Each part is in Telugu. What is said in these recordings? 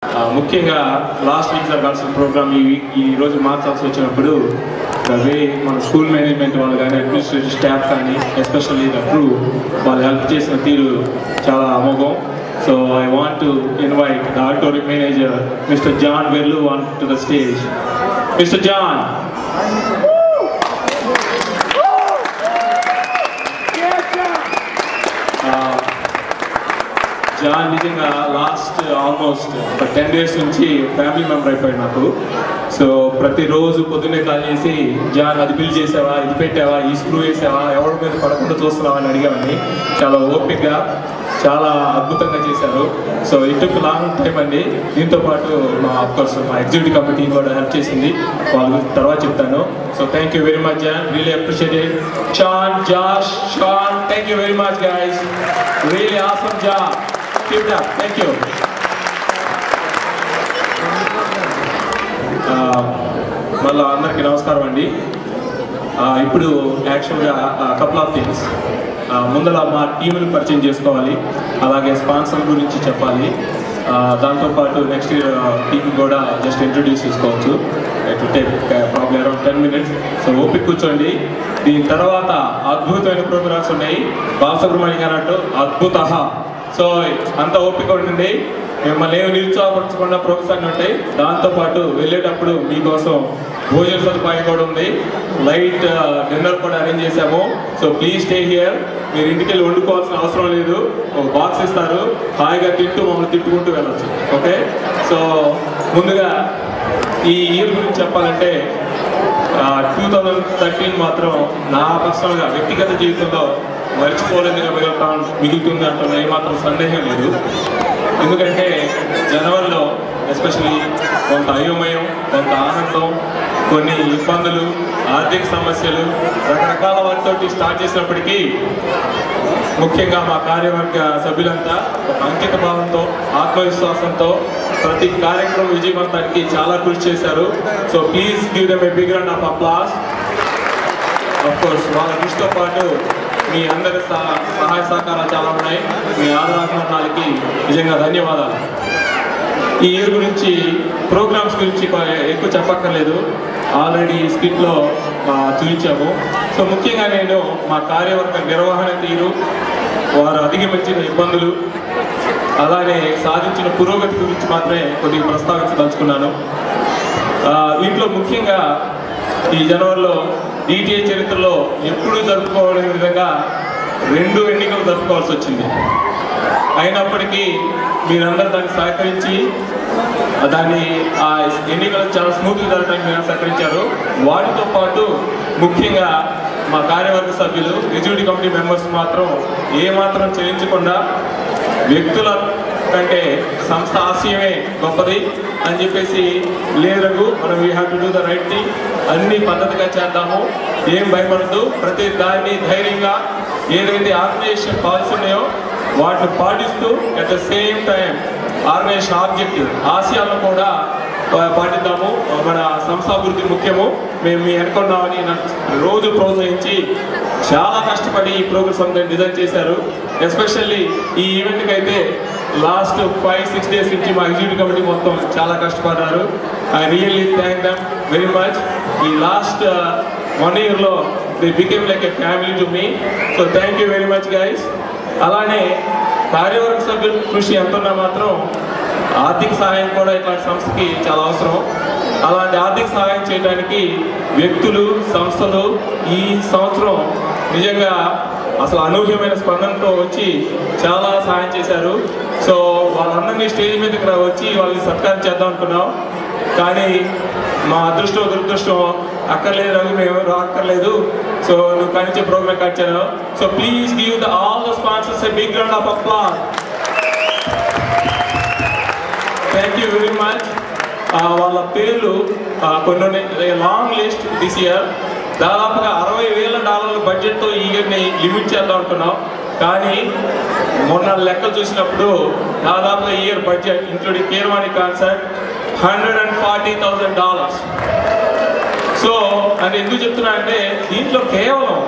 ఆ, ముఖ్యంగా లాస్ట్ వీక్ జరగాల్సిన ప్రోగ్రామ్ ఈ week- ఈ రోజు మార్చాల్సి వచ్చినప్పుడు వే మన స్కూల్ మేనేజ్మెంట్ వాళ్ళు కానీ అడ్మినిస్ట్రేటివ్ స్టాఫ్ కానీ ఎస్పెషల్లీ ద క్రూ వాళ్ళు హెల్ప్ చేసిన తీరు చాలా అమోఘం so I want to invite the auditorium manager mister John వెల్లు on to the stage mister John John నిజంగా లాస్ట్ ఆల్మోస్ట్ ఒక టెన్ డేస్ నుంచి ఫ్యామిలీ మెంబర్ అయిపోయాడు నాకు సో ప్రతిరోజు పొద్దున్నే కాల్ చేసి జాన్ అది బిల్ చేసావా ఇది పెట్టావా ఈ స్క్రూ వేసావా ఎవరి మీద పడకుండా చూస్తున్నావా అని అడిగామని చాలా ఓపిక్గా చాలా అద్భుతంగా చేశారు సో ఇటు లాంగ్ టైం అండి దీంతో పాటు మా కోర్స్ మా ఎగ్జిక్యూటివ్ కమిటీ కూడా హెల్ప్ చేసింది వాళ్ళ గురించి తర్వాత చెప్తాను so thank you very much John really appreciate it Shawn Josh Shawn thank you very much guys really awesome job keep up thank you మళ్ళీ అందరికీ నమస్కారం అండి ఆ, ఇప్పుడు యాక్చువల్గా కపుల్ ఆఫ్ థింగ్స్ ముందర మా టీంని పరిచయం చేసుకోవాలి అలాగే స్పాన్సర్ గురించి చెప్పాలి ఆ, దాంతోపాటు నెక్స్ట్ ఇయర్ టీం కూడా జస్ట్ ఇంట్రొడ్యూస్ చేసుకోవచ్చు to take problem around ten minutes so ఓపిక కూర్చోండి దీని తర్వాత అద్భుతమైన ప్రోగ్రామ్స్ ఉన్నాయి బాలసుబ్రహ్మణ్యం గారు అంటూ అద్భుత సో అంత ఓపిక ఉండండి మిమ్మల్ని ఏమి నిరుత్సాహపరచకుండా ప్రోత్సాహం ఉంటాయి దాంతోపాటు వెళ్ళేటప్పుడు మీకోసం భోజన సదుపాయం కూడా ఉంది లైట్ డిన్నర్ కూడా అరేంజ్ చేశాము సో ప్లీజ్ స్టే హియర్ మీరు ఇంటికి వెళ్ళి వండుకోవాల్సిన అవసరం లేదు ఒక బాక్స్ ఇస్తారు హాయిగా తింటూ మమ్మల్ని తిట్టుకుంటూ వెళ్ళొచ్చు ఓకే సో ముందుగా ఈ ఇయర్ గురించి చెప్పాలంటే టూ థౌజండ్ థర్టీన్ మాత్రం నా పర్సనల్గా వ్యక్తిగత జీవితంలో మర్చిపోలేదుగా మిగులుతా మిగులుతుంది అంటున్న ఏమాత్రం సందేహం లేదు ఎందుకంటే జనవరిలో ఎస్పెషలీ కొంత అయోమయం కొంత ఆనందం కొన్ని ఇబ్బందులు ఆర్థిక సమస్యలు రకరకాల వాటితోటి స్టార్ట్ చేసినప్పటికీ ముఖ్యంగా మా కార్యవర్గ సభ్యులంతా ఒక అంకిత భావంతో ఆత్మవిశ్వాసంతో ప్రతి కార్యక్రమం విజయవంతానికి చాలా కృషి చేశారు so please give them a big round of applause of course వాళ్ళ కృషితో పాటు మీ అందరి సహ- సహాయ సహకారాలు చాలా ఉన్నాయి మీ ఆదరాభిమానాలకి నిజంగా ధన్యవాదాలు ఈ ఇయర్ గురించి ప్రోగ్రామ్స్ గురించి కొ- ఎక్కువ చెప్పక్కర్లేదు ఆల్రెడీ స్కిట్లో చూపించాము సో ముఖ్యంగా నేను మా కార్యవర్గ నిర్వహణ తీరు వారు అధిగమించిన ఇబ్బందులు అలానే సాధించిన పురోగతి గురించి మాత్రమే కొద్దిగా ప్రస్తావించదలుచుకున్నాను ఆ, దీంట్లో ముఖ్యంగా ఈ జనవరిలో డిటిఏ చరిత్రలో ఎప్పుడూ జరుపుకోవడం విధంగా రెండు ఎన్నికలు జరుపుకోవాల్సి వచ్చింది అయినప్పటికీ మీరందరూ దాన్ని సహకరించి దాన్ని ఆ ఎన్నికలు చాలా స్మూత్గా జరగడానికి మీరు సహకరించారు వాటితో పాటు ముఖ్యంగా మా కార్యవర్గ సభ్యులు ఎగ్జిక్యూటివ్ కమిటీ మెంబర్స్ మాత్రం ఏ మాత్రం చెల్లించకుండా వ్యక్తుల కంటే సంస్థ ఆశయమే గొప్పది అని చెప్పేసి లేదు మనం we have to do the right thing అన్ని పద్ధతిగా చేద్దాము ఏం భయపడద్దు ప్రతి దాన్ని ధైర్యంగా ఏదైతే ఆర్గనైజేషన్ పాలసీ ఉన్నాయో వాటిని పాటిస్తూ at the same time organisation objective ఆశయాలను కూడా పా- పాటిద్దాము మన సంస్థాభివృద్ధి ముఖ్యము మేము మీ అనుకున్నామని నన్ను రోజు ప్రోత్సహించి చాలా కష్టపడి ఈ ప్రోగ్రెస్ అంతా డిజైన్ చేశారు ఎస్పెషల్లీ ఈ ఈవెంట్కి అయితే లాస్ట్ ఫైవ్ సిక్స్ డేస్ నుంచి మా ఎగ్జిక్యూటివ్ కమిటీ మొత్తం చాలా కష్టపడ్డారు I really thank them very much ఈ లాస్ట్ వన్ ఇయర్లో they became like a family to me so thank you very much guys అలానే కార్యవర్గ సభ్యుల కృషి ఎంతున్నా మాత్రం ఆర్థిక సహాయం కూడా ఇట్లాంటి సంస్థకి చాలా అవసరం అలాంటి ఆర్థిక సహాయం చేయడానికి వ్యక్తులు సంస్థలు ఈ సంవత్సరం నిజంగా అసలు అనూహ్యమైన స్పందనతో వచ్చి చాలా సహాయం చేశారు సో వాళ్ళందరినీ స్టేజ్ మీదకి రా- వచ్చి వాళ్ళని సత్కారం చేద్దాం అనుకున్నాం కానీ మా అదృష్టం దురదృష్టం అక్కర్లేదు రఘు మేము రాక్కర్లేదు సో నువ్వు కనిచే ప్రోగ్రామ్ కట్టాను so please give the all the sponsors a big round of applause thank you very much వాళ్ళ పేర్లు ఆ, కొన్ని లాంగ్ లిస్ట్ దిస్ ఇయర్ దాదాపుగా అరవై వేల డాలర్ల బడ్జెట్తో ఈ ఇయర్ని లిమిట్ చేద్దాం అనుకున్నాం కానీ మొన్న లెక్కలు చూసినప్పుడు దాదాపుగా year budget including Keeravani concert hundred and forty thousand dollars so అని ఎందుకు చెప్తున్నా అంటే దీంట్లో కేవలం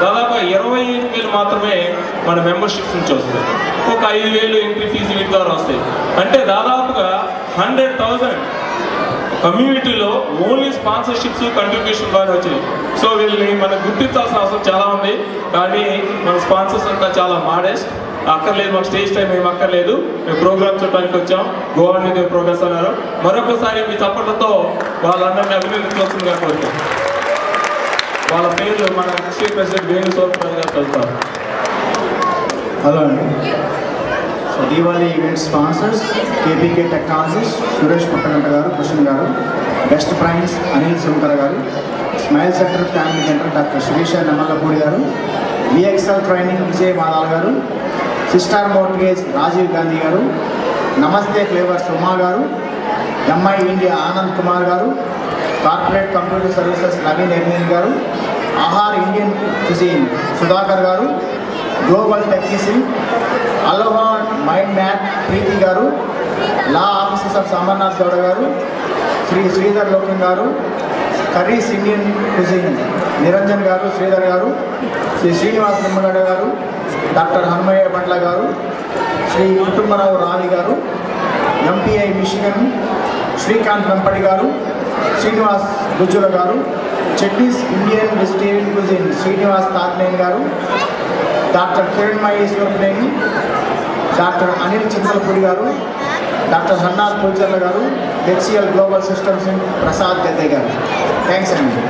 దాదాపు ఇరవై ఐదు వేలు మాత్రమే మన మెంబర్షిప్స్ నుంచి వస్తుంది ఒక ఐదు వేలు ఎంట్రీ ఫీజు వీటి ద్వారా వస్తాయి అంటే దాదాపుగా హండ్రెడ్ థౌజండ్ కమ్యూనిటీలో ఓన్లీ స్పాన్సర్షిప్స్ కంట్రిబ్యూషన్ ద్వారా వచ్చాయి సో వీళ్ళని మనం గుర్తించాల్సిన అవసరం చాలా ఉంది కానీ మన స్పాన్సర్స్ అంతా చాలా మాడెస్ట్ అక్కర్లేదు మాకు స్టేజ్ టైం ఏం అక్కర్లేదు మేము ప్రోగ్రామ్ చూడడానికి వచ్చాం గోవా మీద ప్రోగ్రెస్ అన్నారు మరొకసారి మీ చప్పట్లతో వాళ్ళందరినీ అభినందించవలసిందిగా కోరుతాం వాళ్ళ పేర్లు మన డిస్ట్రిక్ట్ ప్రెసిడెంట్ వేణు సోమరాజు గారు చదువుతారు హలో అండి so Diwali event sponsors KPK technologies Suresh Puttaganta garu Krishna garu best brains Anil Sunkara garu smile centre family centre doctor Sirisha Nammalapudi garu VXL training Vijay మాదాల్ గారు సిస్టార్ మోర్గేజ్ రాజీవ్ గాంధీ గారు నమస్తే ఫ్లేవర్స్ ఉమా గారు MI India Anand Kumar garu corporate computer services Naveen Ermin garu Aahar Indian cuisine Sudhakar garu global technician Aloha mind map Preethi garu law officers of Amarnath Gowda garu Shri Sridhar లోకం గారు కర్రీస్ ఇండియన్ కుజిన్ నిరంజన్ గారు శ్రీధర్ గారు శ్రీ శ్రీనివాస్ నిమ్మగడ్డ గారు డాక్టర్ హనుమయ్య బండ్ల గారు శ్రీ కుటుంబరావు రావి గారు ఎంపీఐ మిషిగన్ శ్రీకాంత్ వెంపటి గారు Srinivas Gujjula garu Chutneys Indian vegetarian cuisine Srinivas Tatneni garu doctor Kiran Maheswaraneni doctor Anil Chintalapudi garu doctor Hannal Pulcharla garu HCL global systems Prasad Gadde garu thanks అండి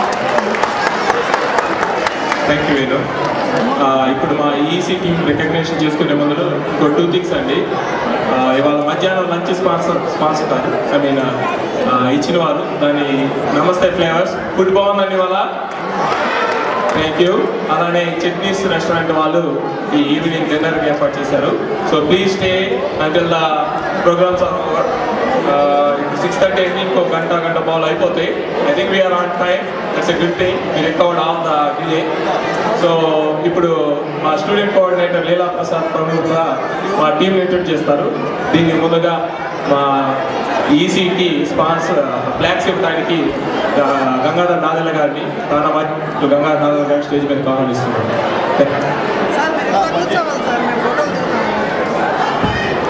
థ్యాంక్ యూ వేణు ఆ, ఇప్పుడు మా ఈసీ టీం రికగ్నేషన్ చేసుకునే ముందు ఇంకో టూ థింగ్స్ అండి ఆ, ఇవాళ మధ్యాహ్నం lunch sponsor sponsor I mean ఇచ్చిన వారు దాని నమస్తే ఫ్లేవర్స్ ఫుడ్ బాగుందండి ఇవాళ థ్యాంక్ యూ అలానే చట్నీస్ రెస్టారెంట్ వాళ్ళు ఈ ఈవినింగ్ డిన్నర్ ఏర్పాటు చేశారు so please stay until the programmes are over six thirty అయింది ఇంకో గంట గంట బాల్ అయిపోతాయి I think we are on time it's a good thing we recovered all the delay so ఇప్పుడు మా స్టూడెంట్ కోఆర్డినేటర్ లీలా ప్రసాద్ ప్రముఖ మా టీంని ఇంట్రొడ్యూస్ చేస్తారు దీన్ని ముందుగా మా ఈసీకి స్పాన్సర్ ఫ్లాగ్స్ ఇవ్వడానికి ఆ, గంగాధర్ నాదెల్ల గారిని తానమాజీ గంగాధర్ నాదెల్ల గారి స్టేజ్ మీద ఆహ్వానిస్తున్నాను సార్ మీరు ఇక్కడ కూర్చోవాలి సార్ మేము ఫోటోలు దిగుతాము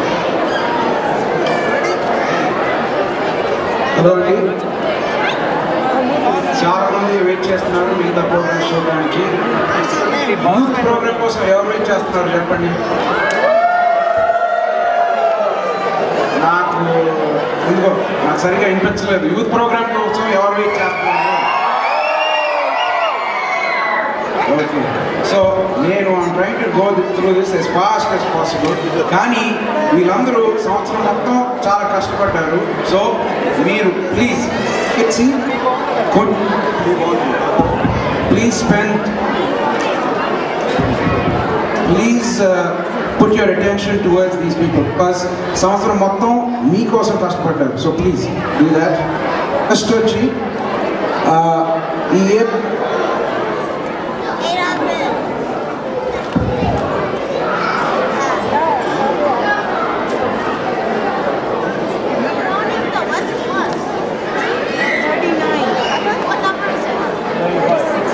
హలో అండి చాలా మంది వెయిట్ చేస్తున్నారు మిగతా ప్రోగ్రామ్స్ చూడడానికి యూత్ ప్రోగ్రామ్ కోసం ఎవరు వెయిట్ చేస్తున్నారు చెప్పండి నాకు ఇదిగో నాకు సరిగా వినిపించలేదు యూత్ ప్రోగ్రామ్ కోసం ఎవరు వెయిట్ చేస్తున్నారు ఓకే సో నేను trying to go through this as fast as possible కానీ వీళ్ళందరూ సంవత్సరం మొత్తం చాలా కష్టపడ్డారు సో మీరు please it's good please spend please put your attention towards these people because సంవత్సరం మొత్తం మీకోసం కష్టపడ్డారు so please do that first వచ్చి uh, ఈ year What number is it?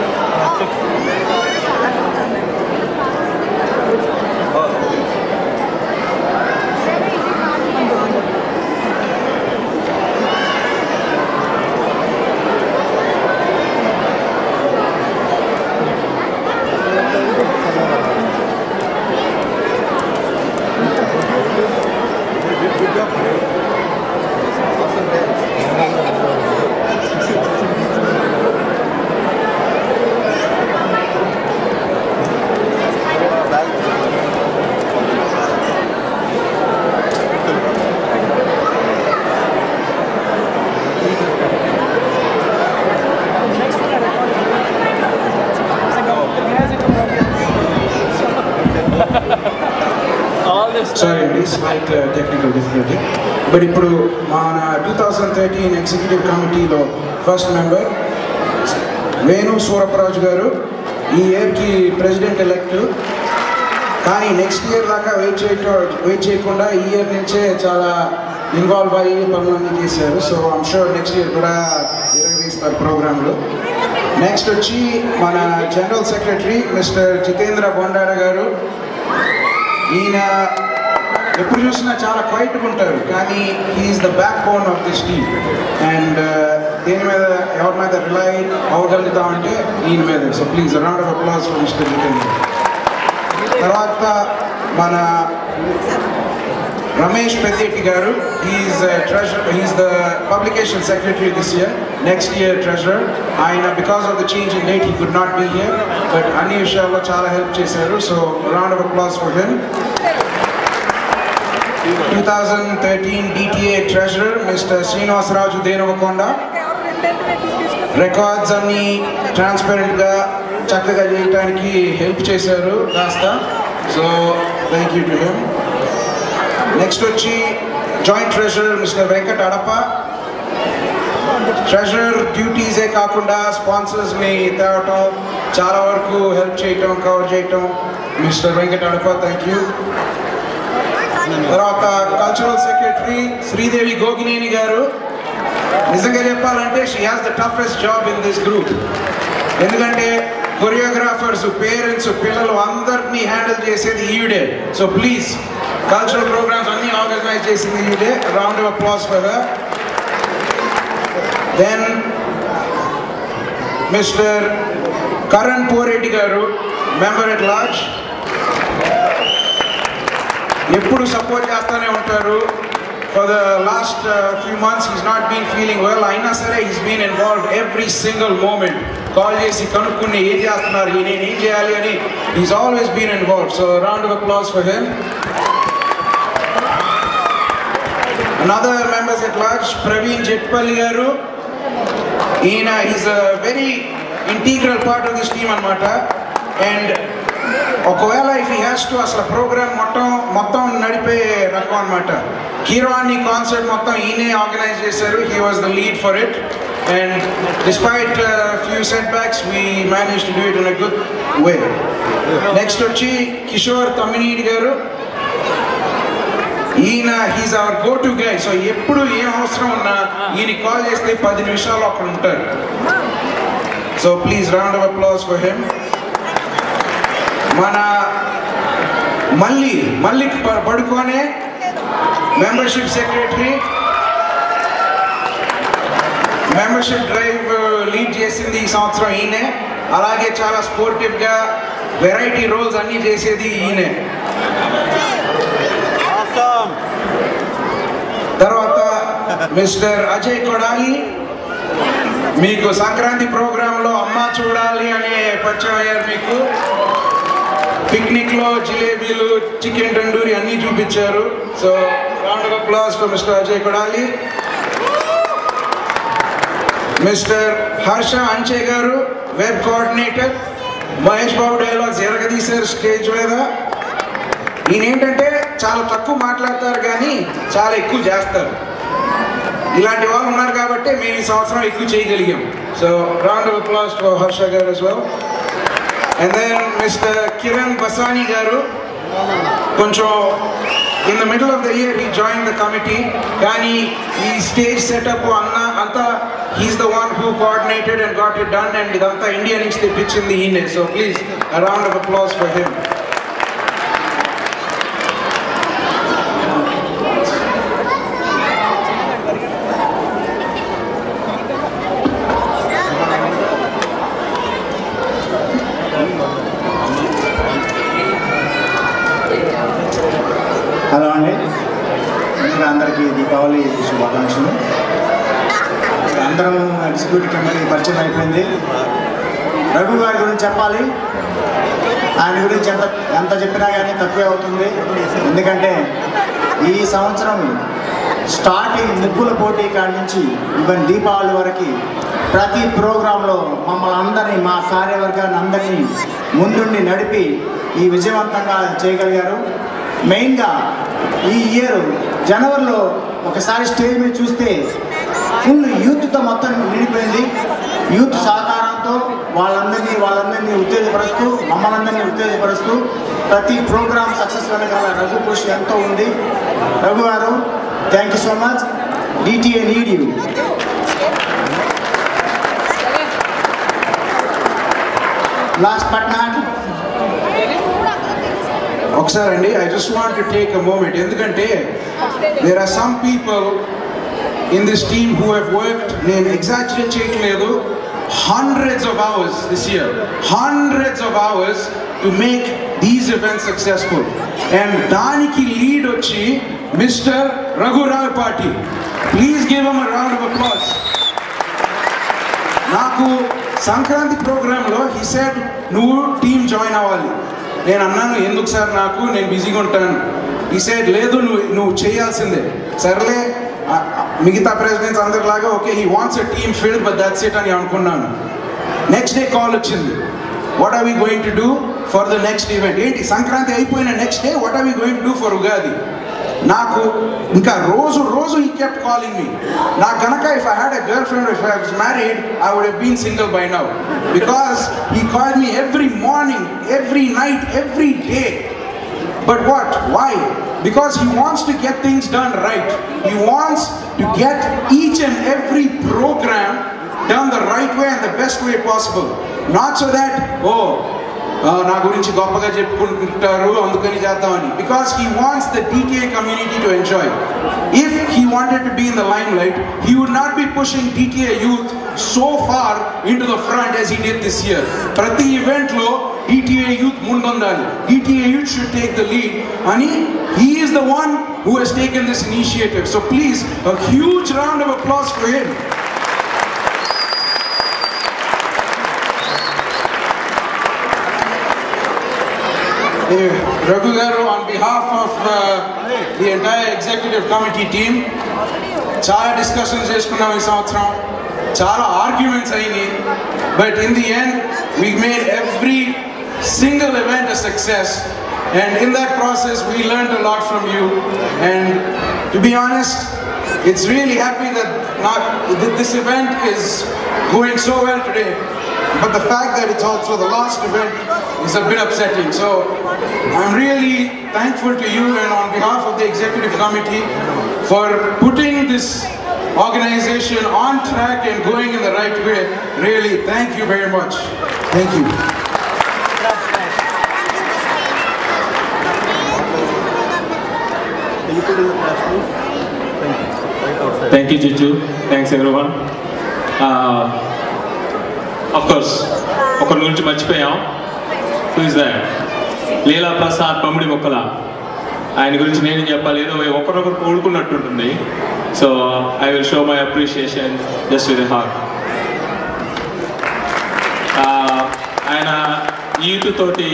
Sorry అండి స్లైట్ టెక్నికల్ డిఫికల్టీ బట్ ఇప్పుడు మన టూ థౌజండ్ థర్టీన్ ఎగ్జిక్యూటివ్ కమిటీలో ఫస్ట్ మెంబర్ వేణు సూరప్పరాజు గారు ఈ ఇయర్కి ప్రెసిడెంట్ ఎలెక్ట్ కానీ నెక్స్ట్ ఇయర్ దాకా వెయిట్ చేయటం వెయిట్ చేయకుండా ఈ ఇయర్ నుంచే చాలా ఇన్వాల్వ్ అయ్యి పనులన్నీ చేశారు so I'm sure next year కూడా ఇరగదీస్తారు ప్రోగ్రాంలు నెక్స్ట్ వచ్చి మన general secretary mister Jitendra Bondara garu ఈయన ఎప్పుడు చూసినా చాలా క్వైట్గా ఉంటారు కానీ he is the backbone of this team and దేని మీద ఎవరి మీద రిలై అవ్వగలుగుతామంటే ఈయన మీద so please round of applause for mister Jitendra తర్వాత మన Ramesh Peddeti garu is treasure is the publication secretary this year next year treasurer ఆయన because of the change in date he could not be here but అన్ని విషయాల్లో చాలా హెల్ప్ చేశారు so round of applause for him two thousand thirteen DTA treasurer mister Srinivasaraju Denavakonda records అన్ని ట్రాన్స్పరెంట్గా చక్కగా చేయడానికి హెల్ప్ చేశారు కాస్త so thank you to him next వచ్చి joint treasurer mister Venkat Adapa treasurer డ్యూటీసే కాకుండా స్పాన్సర్స్ని తేవటం చాలా వరకు హెల్ప్ చేయటం కవర్ చేయటం mister Venkat Adapa thank you తర్వాత కల్చరల్ సెక్రటరీ శ్రీదేవి గోగినేని గారు నిజంగా చెప్పాలంటే she has the toughest job in this group ఎందుకంటే కొరియోగ్రాఫర్స్ పేరెంట్స్ పిల్లలు అందరినీ హ్యాండిల్ చేసేది ఈవిడే సో ప్లీజ్ కల్చరల్ ప్రోగ్రామ్స్ అన్ని ఆర్గనైజ్ చేసింది ఈవిడే round of applause for then mister Karan Poreddy garu member at large ఎప్పుడు సపోర్ట్ చేస్తూనే ఉంటారు for the last few months is not been feeling well అయినా సరే is been involve every single moment call చేసి కనుక్కుని ఏం చేస్తున్నారు ఈ నేను ఏం చేయాలి అని is always been involve so round of applause for him another members at large Praveen Jatpalli garu ఈయన is a very integral part of this team అనమాట అండ్ ఒకవేళ ఇఫ్ హీ హ్యాస్ టు అసలు ప్రోగ్రామ్ మొత్తం మొత్తం నడిపే రకం అనమాట హీరో అని కాన్సర్ట్ మొత్తం ఈయనే ఆర్గనైజ్ చేశారు he was the lead for it and despite few setbacks we manage to do it in a good way next వచ్చి కిషోర్ తమ్మినీడి గారు ఈయన he's our go to guy so ఎప్పుడు ఏం అవసరం ఉన్నా ఈయన కాల్ చేస్తే పది నిమిషాలు అక్కడ ఉంటారు so please round of applause for him మన మళ్ళీ మళ్ళీ ప- పడుకోనే membership secretary membership drive lead చేసింది ఈ సంవత్సరం ఈయనే అలాగే చాలా స్పోర్టివ్గా వెరైటీ రోల్స్ అన్నీ చేసేది ఈయనే తర్వాత మిస్టర్ అజయ్ కొడాలి మీకు సంక్రాంతి ప్రోగ్రాంలో అమ్మ చూడాలి అనే పరిచయం అయ్యారు మీకు పిక్నిక్ లో జిలేబీలు చికెన్ తండూరి అన్ని చూపించారు so round of applause for mister Ajay Kodali mister Harsha Anche garu web coordinator Mahesh Babu dialogues ఎరగదీశారు స్టేజ్ మీద ఈయన ఏంటంటే చాలా తక్కువ మాట్లాడతారు కానీ చాలా ఎక్కువ చేస్తారు ఇలాంటి వాళ్ళు ఉన్నారు కాబట్టి మేము ఈ సంవత్సరం ఎక్కువ చేయగలిగాం so round of applause for Harsha garu as well and then mister Kiran Basani garu కొంచెం in the middle of the year he join the committee కానీ ఈ స్టేజ్ సెటప్ అన్న అంతా he's the one who coordinated and got it done and ఇదంతా ఇండియా నుంచి తెప్పించింది ఈయనే so please round of applause for him hello అండి ముందుగా అందరికీ దీపావళి శుభాకాంక్షలు అందరం ఎగ్జిక్యూటివ్ కమిటీ పరిచయం అయిపోయింది రఘు గారి గురించి చెప్పాలి ఆయన గురించి ఎంత ఎంత చెప్పినా కానీ తక్కువే అవుతుంది ఎందుకంటే ఈ సంవత్సరం స్టార్టింగ్ ముగ్గుల పోటీ కాడి నుంచి ఈవెన్ దీపావళి వరకు ప్రతి ప్రోగ్రాంలో మమ్మల్ని అందరినీ మా కార్యవర్గాన్ని అందరినీ ముందుండి నడిపి ఈ విజయవంతంగా చేయగలిగారు మెయిన్గా ఈ ఇయర్ జనవరిలో ఒకసారి స్టేజ్ మీద చూస్తే ఫుల్ యూత్తో మొత్తం నిండిపోయింది యూత్ సహకారంతో వాళ్ళందరినీ వాళ్ళందరినీ ఉత్తేజపరుస్తూ మమ్మల్ని అందరినీ ఉత్తేజపరుస్తూ ప్రతి ప్రోగ్రామ్ సక్సెస్ వెనకాల రఘు కృషి ఎంతో ఉంది Raghu garu thank you so much DTA need you last but not ఒకసారి అండి I just want to take a moment ఎందుకంటే there are some people in this team who have worked నేను ఎగ్జాక్చురేట్ చేయట్లేదు hundreds of hours this year hundreds of hours to make these events successful and దానికి లీడ్ వచ్చి మిస్టర్ రఘురావ్ Pati please give um round of applause నాకు సంక్రాంతి ప్రోగ్రాంలో హీ సెడ్ నువ్వు టీం జాయిన్ అవ్వాలి నేను అన్నాను ఎందుకు సార్ నాకు నేను బిజీగా ఉంటాను ఈ సైడ్ లేదు నువ్వు నువ్వు చేయాల్సిందే సర్లే ఆ- ఆ మిగతా ప్రెసిడెంట్స్ అందరిలాగా okay he wants a team field but that's it అని అనుకున్నాను నెక్స్ట్ డే కాల్ వచ్చింది what are we going to do for the next event ఏంటి సంక్రాంతి అయిపోయిన next day what are we going to do for Ugadi నాకు ఇంకా రోజు రోజు ఈ కెప్ట్ కాలింగ్ మీ నా గనక if I had a girl friend if I was married I would have been single by now because he call me every morning every night every day But what? Why? Because he wants to get things done right. He wants to get each and every program done the right way and the best way possible. Not so that, oh, ఆ, నా గురించి గొప్పగా చెప్పుకుంటారు అందుకని చేద్దామని because he wants the DTA community to enjoy. If he wanted to be in the limelight, he would not be pushing DTA youth so far into the front as he did this year. ప్రతి ఈవెంట్ లో DTA youth ముందుండాలి DTA youth should take the lead అని he is the one who has taken this initiative. So please, a huge round of applause for him. Eh, Raghu garu, on behalf of uh, the entire executive committee team, చాలా డిస్కషన్స్ చేసుకున్నాం ఈ సంవత్సరం చాలా ఆర్గ్యుమెంట్స్ అయినాయి but in the end we made every single event a success and in that process we learned a lot from you and to be honest it's really happy that not that this event is going so well today but the fact that it's also the last event is a bit upsetting so i'm really thankful to you and on behalf of the executive committee for putting this organization on track and going in the right way really thank you very much thank you thank you Jiju thanks everyone of course ఒకరి గురించి మర్చిపోయాం who is that Leela Prasad Pammidi Mokkala ఆయన గురించి నేను చెప్పాలి ఏదో ఒకరొకరు కోడుకున్నట్టుంటుంది so I will show my appreciation just with heart ఆయన యూత్ తోటి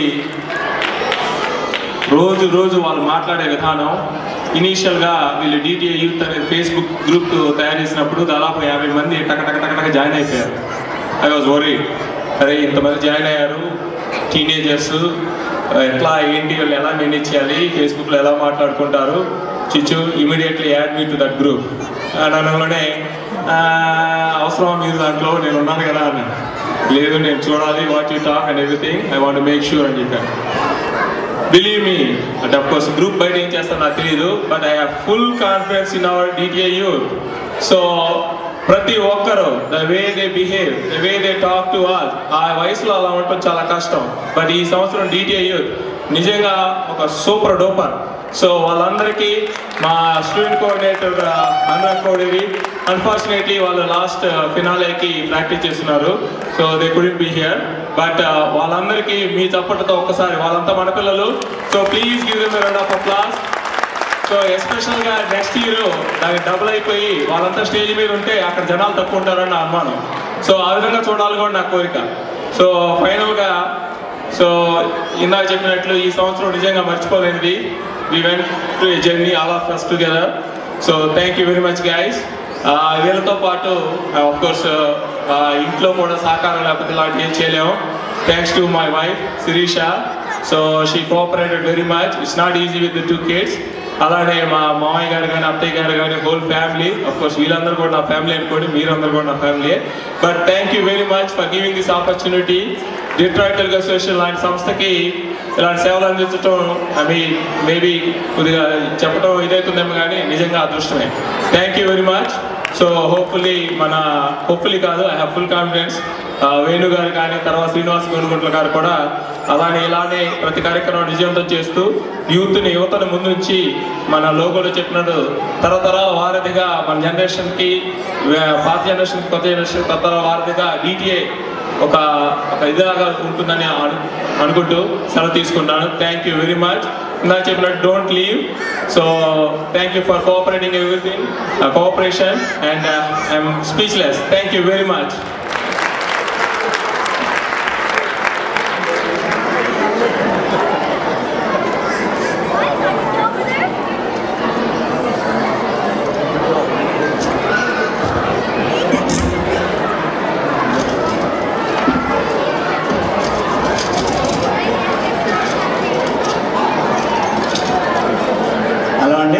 రోజు రోజు వాళ్ళు మాట్లాడే విధానం ఇనీషియల్గా వీళ్ళు డిటిఏ యూత్ అనే ఫేస్బుక్ గ్రూప్ తయారు చేసినప్పుడు దాదాపు యాభై మంది టక టక టక టక జాయిన్ అయిపోయారు ఐ వాజ్ వరీ అరే ఇంతమంది జాయిన్ అయ్యారు టీనేజర్స్ ఎట్లా ఏంటి వాళ్ళు ఎలా మేనేజ్ చేయాలి ఫేస్బుక్లో ఎలా మాట్లాడుకుంటారు చిచ్చు immediately add me to that group అనగానే అవసరమా మీరు దాంట్లో నేను ఉన్నాను కదా అని లేదు నేను చూడాలి what you talk and everything I want make sure అని చెప్పాను బిలీవ్ మీ అంటే అఫ్ కోర్స్ గ్రూప్ బయట ఏం చేస్తారో నాకు తెలియదు but I have full confidence in our DTA youth so ప్రతి ఒక్కరు the way they behave the way they talk to all ఆ వయసులో అలా ఉండటం చాలా కష్టం బట్ ఈ సంవత్సరం డిటిఐ యూత్ నిజంగా ఒక సూపర్ డోపర్ సో వాళ్ళందరికీ మా student coordinator Anurag Koderi unfortunately వాళ్ళు లాస్ట్ ఫినాలేకి ప్రాక్టీస్ చేస్తున్నారు so they couldn't be here but వాళ్ళందరికీ మీ చప్పటితో ఒక్కసారి వాళ్ళంతా మన పిల్లలు so please give them round of claps so special గా నెక్స్ట్ ఇయర్ దానికి డబుల్ అయిపోయి వాళ్ళంతా స్టేజ్ మీద ఉంటే అక్కడ జనాలు తక్కువ ఉంటారని నా అనుమానం సో ఆ విధంగా చూడాలి కూడా నా కోరిక సో ఫైనల్ గా సో ఇందాక చెప్పినట్లు ఈ సంవత్సరం నిజంగా మర్చిపోలేనిది we went to journey all of first together so thank you very much guys వీళ్ళతో పాటు ఆఫ్ కోర్స్ ఇంట్లో కూడా సహకారం లేకపోతే ఇలాంటి ఏం చేయలేము thanks to my wife Sirisha so she cooperated very much it's not easy with the two kids అలానే మా మామయ్య గారు కానీ అత్తయ్య గారు కానీ హోల్ ఫ్యామిలీ అఫ్ కోర్స్ వీళ్ళందరూ కూడా నా ఫ్యామిలీ అనుకోండి మీరందరూ కూడా నా family but thank you very much for giving this opportunity Detroit Telugu association లాంటి సంస్థకి ఇలాంటి సేవలు అందించడం ఐ మీన్ మేబీ కొద్దిగా చెప్పడం ఇదవుతుందేమో కానీ నిజంగా అదృష్టమే thank you very much so hopefully మన హోప్ఫుల్లీ కాదు I have full confidence Venu garu కానీ తర్వాత శ్రీనివాస్ గోనుగుంట్ల గారు కూడా అలానే ఇలానే ప్రతి కార్యక్రమం విజయవంతం చేస్తూ యూత్ని యువతను ముందుంచి మన లోగోలో చెప్పినట్టు తరతరాల వారధిగా మన జనరేషన్కి పాత జనరేషన్ కొత్త జనరేషన్ తరతరాల వారధిగా డిటిఏ ఒక ఒక ఇదిలాగా ఉంటుందని అను అనుకుంటూ సెలవు తీసుకుంటాను థ్యాంక్ యూ వెరీ మచ్ ఇందాక చెప్పినట్టు don't leave so thank you for cooperating everything cooperation and I'm speechless thank you very much hello అండి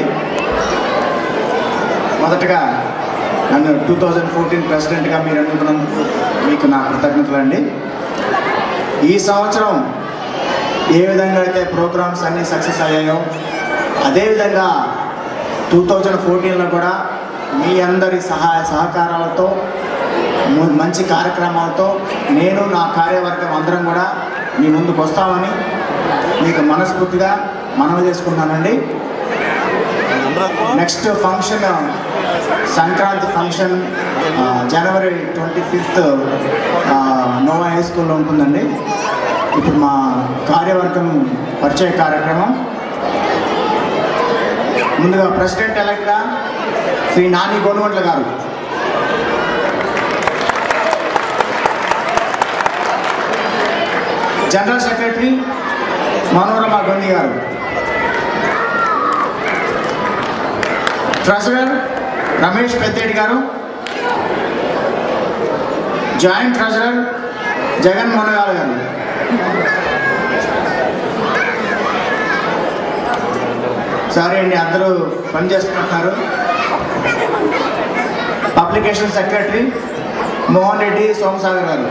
మొదటగా నన్ను టూ థౌజండ్ ఫోర్టీన్ ప్రెసిడెంట్గా మీరు ఎన్నుకున్నందుకు మీకు నా కృతజ్ఞతలు అండి ఈ సంవత్సరం ఏ విధంగా అయితే ప్రోగ్రామ్స్ అన్నీ సక్సెస్ అయ్యాయో అదేవిధంగా టూ థౌజండ్ ఫోర్టీన్లో కూడా మీ అందరి సహాయ సహకారాలతో ము- మంచి కార్యక్రమాలతో నేను నా కార్యవర్గం అందరం కూడా మీ ముందుకు వస్తామని మీకు మనస్ఫూర్తిగా మనవి చేసుకుంటానండి నెక్స్ట్ ఫంక్షన్ సంక్రాంతి ఫంక్షన్ ఆ, January twenty fifth Nova high స్కూల్లో ఉంటుందండి ఇప్పుడు మా కార్యవర్గం పరిచయ కార్యక్రమం ముందుగా ప్రెసిడెంట్ ఎలక్ట్గా శ్రీ నాని గోనుగంట్ల గారు జనరల్ సెక్రటరీ మనోరమ గొండి గారు ట్రెజరర్ రమేష్ పెద్దేటి గారు జాయింట్ ట్రెజరర్ జగన్ మునగాల గారు సారీ అండి అందరూ పనిచేస్తున్నారు publication secretary Mohan Reddy Somasagar garu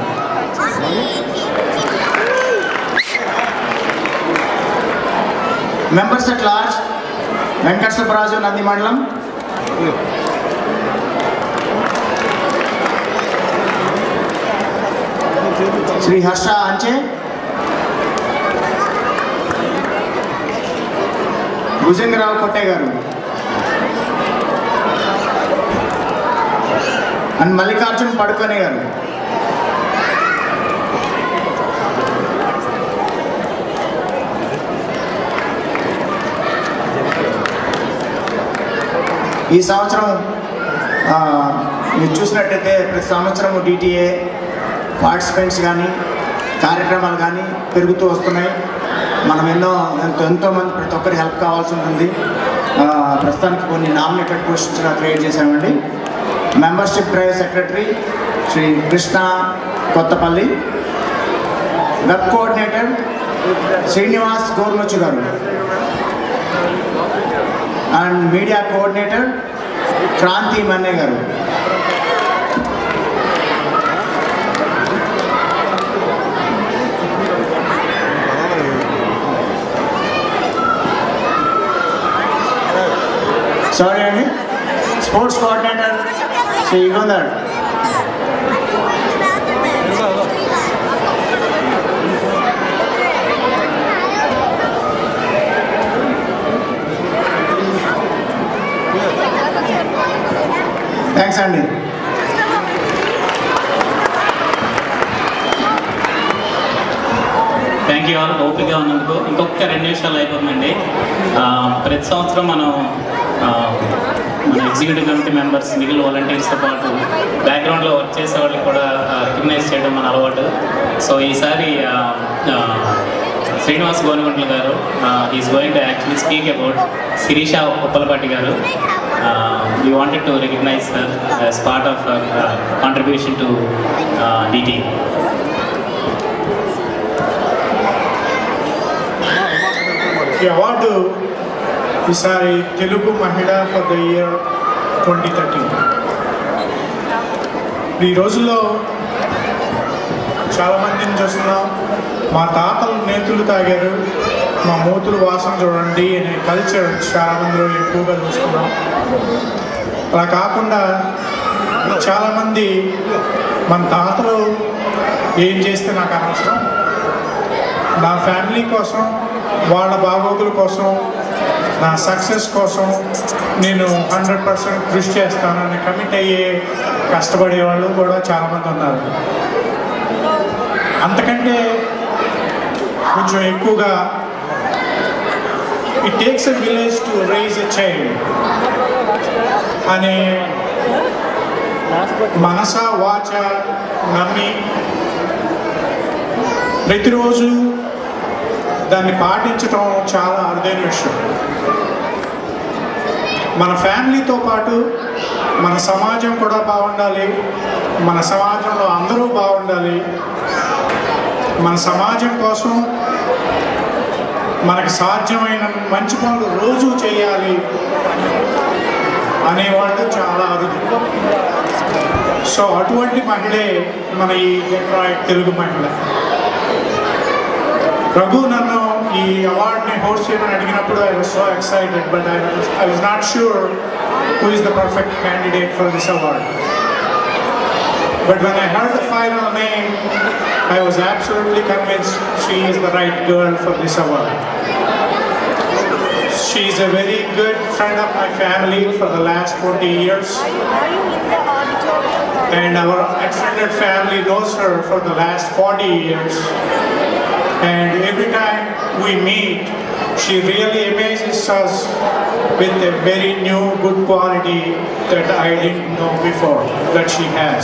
members at large Venkata Subbaraju Nandi Mandalam Shri Harsha అంచే Bhujanga Rao కొట్టే గారు అండ్ మల్లికార్జున్ పడుకొని గారు ఈ సంవత్సరం ఆ, మీరు చూసినట్టయితే ప్రతి సంవత్సరం డిటిఏ పార్టిసిపెంట్స్ కానీ కార్యక్రమాలు కానీ పెరుగుతూ వస్తున్నాయి మనం ఎన్నో ఎంతో ఎంతోమంది ప్రతి ఒక్కరి హెల్ప్ కావాల్సి ఉంటుంది ఆ, ప్రస్తుతానికి కొన్ని నామినేటెడ్ పోస్ట్స్గా క్రియేట్ చేశామండి membership drive secretary Shri Krishna Kothapalli web coordinator Srinivas Gormachu garu and media coordinator Kranthi Manne garu sorry అండి sports coordinator Shri Yugandhar thanks అండి థ్యాంక్ యూ ఆల్ ఓపికగా ఉన్నందుకు ఇంకొక రెండు నిమిషాలు అయిపోతుందండి ఆ, ప్రతి సంవత్సరం మనం ఆ, మన ఎగ్జిక్యూటివ్ కమిటీ మెంబర్స్ మిగిలిన వాలంటీర్స్తో పాటు బ్యాక్గ్రౌండ్లో వర్క్ చేసే వాళ్ళకి కూడా రికగ్నైజ్ చేయడం మన అలవాటు సో ఈసారి ఆ, ఆ, Srinivas Gonaguntla garu is going to actually speak about Sirisha Uppalapati garu we wanted to recognize as part of contribution to DTA ఈ అవార్డు ఈసారి తెలుగు మహిళ for the year twenty thirteen ఈ రోజుల్లో చాలామందిని చూస్తున్నాం మా తాతలు నేతులు తాగారు మా మూతులు వాసన చూడండి అనే కల్చర్ చాలా మందిలో ఎక్కువగా చూస్తున్నాం అలా కాకుండా చాలామంది మన తాతలు ఏం చేస్తే నాకు అనవసరం నా ఫ్యామిలీ కోసం వాళ్ళ బాగోగుల కోసం నా సక్సెస్ కోసం నేను హండ్రెడ్ పర్సెంట్ కృషి చేస్తానని కమిట్ అయ్యే కష్టపడే వాళ్ళు కూడా చాలామంది ఉన్నారు అంతకంటే కొంచెం ఎక్కువగా it takes a village to raise a child అనే మనస వాచ నమ్మి ప్రతిరోజు దాన్ని పాటించడం చాలా అరుదైన విషయం మన ఫ్యామిలీతో పాటు మన సమాజం కూడా బాగుండాలి మన సమాజంలో అందరూ బాగుండాలి మన సమాజం కోసం మనకు సాధ్యమైన మంచి పనులు రోజు చేయాలి అనేవాళ్ళు చాలా అరుదు సో అటువంటి మహిళే మన ఈ డెట్రాయిట్ తెలుగు మహిళ రఘు నన్ను ఈ అవార్డ్ని హోస్ట్ చేయమని అడిగినప్పుడు I was so excited but I I was not sure who is the perfect candidate for this award But when I heard the final name, I was absolutely convinced she is the right girl for this award. She is a very good friend of my family for the last 20 years. And our extended family knows her for the last 40 years. And every time we meet, she really amazes us with a very new good quality that I didn't know before that she has.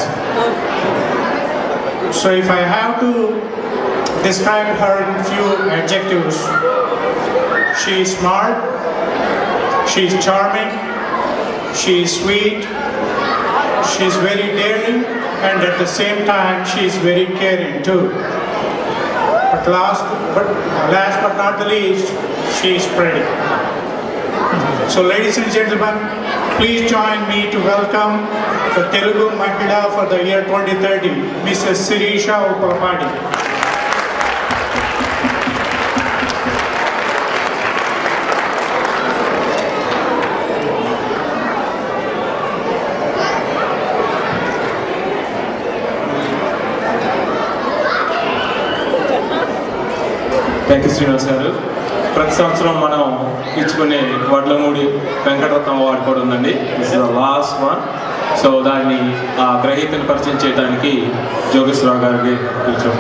So if I have to describe her in few adjectives, she is smart, she is charming, she is sweet, she is very daring, and at the same time she is very caring too. But last but last but not the least, she is pretty. So ladies and gentlemen, please join me to welcome the Telugu Mahila for the year 2030, Mrs. Sirisha Upapadi. Thank you Srinivas garu ప్రతి సంవత్సరం మనం ఇచ్చుకునే వడ్లమూడి వెంకటరత్నం అవార్డు కూడా ఉందండి this is the last one so దాన్ని ఆ గ్రహీతను పరిచయం చేయడానికి జోగేశ్వరరావు గారికి పిలిచాం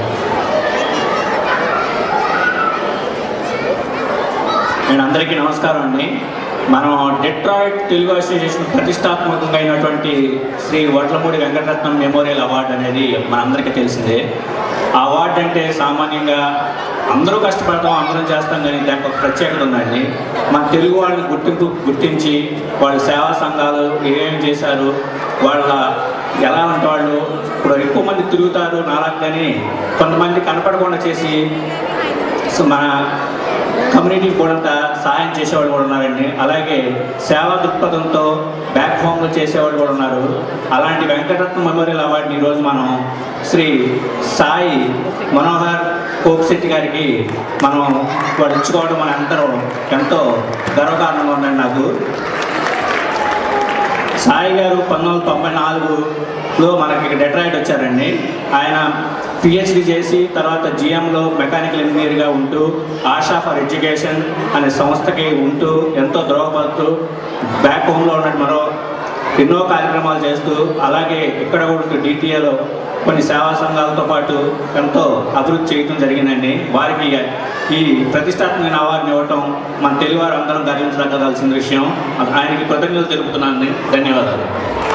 నేను అందరికీ నమస్కారం అండి మనం డెట్రాయిట్ తెలుగు అసోసియేషన్ ప్రతిష్టాత్మకంగా అయినటువంటి శ్రీ వడ్లమూడి వెంకటరత్నం మెమోరియల్ అవార్డు అనేది మనందరికీ తెలిసిందే ఆ అవార్డు అంటే సామాన్యంగా అందరూ కష్టపడతాం అందరం చేస్తాం కానీ దానికి ఒక ప్రత్యేకత ఉందండి మన తెలుగు వాళ్ళని గుర్తింపు గుర్తించి వాళ్ళ సేవా సంఘాలు ఏమేమి చేశారు వాళ్ళ ఎలా ఉంటే వాళ్ళు ఇప్పుడు ఎక్కువ మంది తిరుగుతారు నాలాగా కానీ కొంతమంది కనపడకుండా చేసి సో మన కమ్యూనిటీకి కూడా సహాయం చేసేవాళ్ళు కూడా ఉన్నారండి అలాగే సేవా దృక్పథంతో బ్యాక్ హోమ్లో చేసేవాళ్ళు కూడా ఉన్నారు అలాంటి వెంకటరత్న మెమోరియల్ అవార్డుని ఈరోజు మనం శ్రీ సాయి మనోహర్ కోపిశెట్టి గారికి మనం వాడు ఇచ్చుకోవడం మన అందరం ఎంతో గర్వకారణంగా ఉందండి నాకు సాయి గారు పంతొమ్మిది వందల తొంభై నాలుగులో మనకి డెట్రాయిట్ వచ్చారండి ఆయన పిహెచ్డి చేసి తర్వాత జిఎంలో మెకానికల్ ఇంజనీర్గా ఉంటూ ఆశా ఫర్ ఎడ్యుకేషన్ అనే సంస్థకి ఉంటూ ఎంతో ద్రోహపడుతూ బ్యాక్ హోమ్లో ఉన్న మరో ఎన్నో కార్యక్రమాలు చేస్తూ అలాగే ఇక్కడ కూడా డిటిఏలో కొన్ని సేవా సంఘాలతో పాటు ఎంతో అభివృద్ధి చేయడం జరిగిందండి వారికి ఈ ప్రతిష్టాత్మకమైన అవార్డుని ఇవ్వటం మన తెలుగు వారు అందరం గర్వించదగ్గవలసిన విషయం ఆయనకి కృతజ్ఞతలు తెలుపుతున్నాను ధన్యవాదాలు